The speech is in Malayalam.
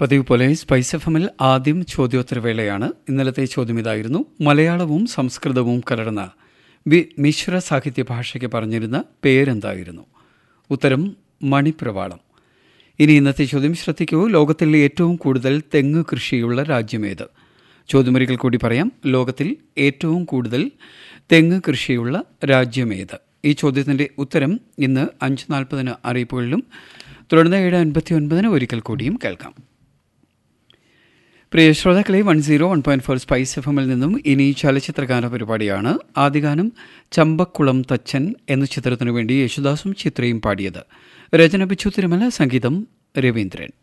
പതിവ് പോലെ സ്പൈസ് എഫ് എമ്മിൽ ആദ്യം ചോദ്യോത്തരവേളയാണ് ഇന്നലത്തെ ചോദ്യം ഇതായിരുന്നു മലയാളവും സംസ്കൃതവും കലർന്ന വി- മിശ്ര സാഹിത്യ ഭാഷയ്ക്ക് പറഞ്ഞിരുന്ന പേരെന്തായിരുന്നു ഉത്തരം മണിപ്രവാളം ഇനി ഇന്നത്തെ ചോദ്യം ശ്രദ്ധിക്കൂ ലോകത്തിൽ ഏറ്റവും കൂടുതൽ തെങ്ങ് കൃഷിയുള്ള രാജ്യമേത് ചോദ്യമൊരിക്കൽ കൂടി പറയാം ലോകത്തിൽ ഏറ്റവും കൂടുതൽ തെങ്ങ് കൃഷിയുള്ള രാജ്യമേത് ഈ ചോദ്യത്തിൻ്റെ ഉത്തരം ഇന്ന് അഞ്ച് നാൽപ്പതിന് അറിയിപ്പുകളിലും തുടർന്ന് ഏഴ് അൻപത്തി ഒൻപതിന് ഒരിക്കൽ കൂടിയും കേൾക്കാം പ്രിയ ശ്രോതാക്കളെ one zero one point four spice F എമ്മിൽ നിന്നും ഇനി ചലച്ചിത്രഗാന പരിപാടിയാണ് ആദ്യഗാനം ചമ്പക്കുളം തച്ചൻ എന്ന ചിത്രത്തിനു വേണ്ടി യേശുദാസും ചിത്രയും പാടിയത് രചന ബിച്ചു തിരുമല സംഗീതം രവീന്ദ്രൻ